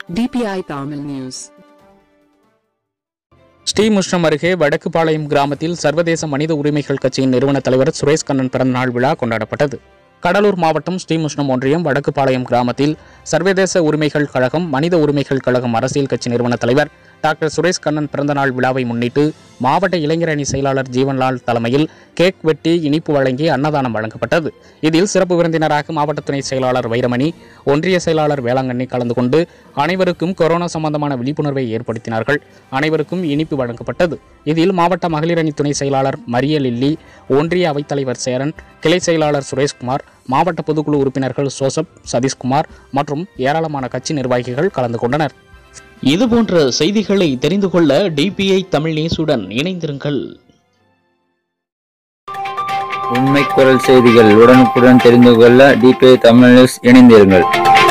DPI Tamil News. Srimushnam அருகே வடக்குப்பாளையம் கிராமத்தில் சர்வதேச மனித உரிமைகள் கட்சியின் நிறுவன தலைவர் சுரேஷ் கண்ணன் பிறந்தநாள் விழா கொண்டாடப்பட்டது கடலூர் மாவட்டம் ஸ்ரீமுஷ்ணம் ஒன்றியம் வடக்குப்பாளையம் கிராமத்தில் சர்வதேச உரிமைகள் கழகம் மனித உரிமைகள் கழகம் அரசியல் கட்சி நிறுவன தலைவர் டாக்டர் சுரேஷ் கண்ணன் பிறந்தநாள் விழாவை முன்னிட்டு மாவட்ட இளைஞரணி செயலாளர் ஜீவன்லால் தலைமையில் கேக் வெட்டி இனிப்பு வழங்கி அன்னதானம் வழங்கப்பட்டது இதில் சிறப்பு விருந்தினராக மாவட்ட துணை செயலாளர் வைரமணி ஒன்றிய செயலாளர் வேளாங்கண்ணி கலந்து கொண்டு அனைவருக்கும் கொரோனா சம்பந்தமான விழிப்புணர்வை ஏற்படுத்தினார்கள் அனைவருக்கும் இனிப்பு வழங்கப்பட்டது இதில் மாவட்ட மகளிரணி துணை செயலாளர் மரிய லில்லி ஒன்றிய அவைத்தலைவர் சேரன் கிளை செயலாளர் சுரேஷ்குமார் மாவட்ட பொதுக்குழு உறுப்பினர்கள் சோசப் சதீஷ்குமார் மற்றும் ஏராளமான கட்சி நிர்வாகிகள் கலந்து கொண்டனர் இது போன்ற செய்திகளை தெரிந்து கொள்ள டிபிஐ தமிழ் நியூஸுடன் இணைந்திருங்கள் உண்மை குரல் செய்திகள் உடனுக்குடன் தெரிந்து கொள்ள டிபிஐ தமிழ் நியூஸ் இணைந்திருங்கள்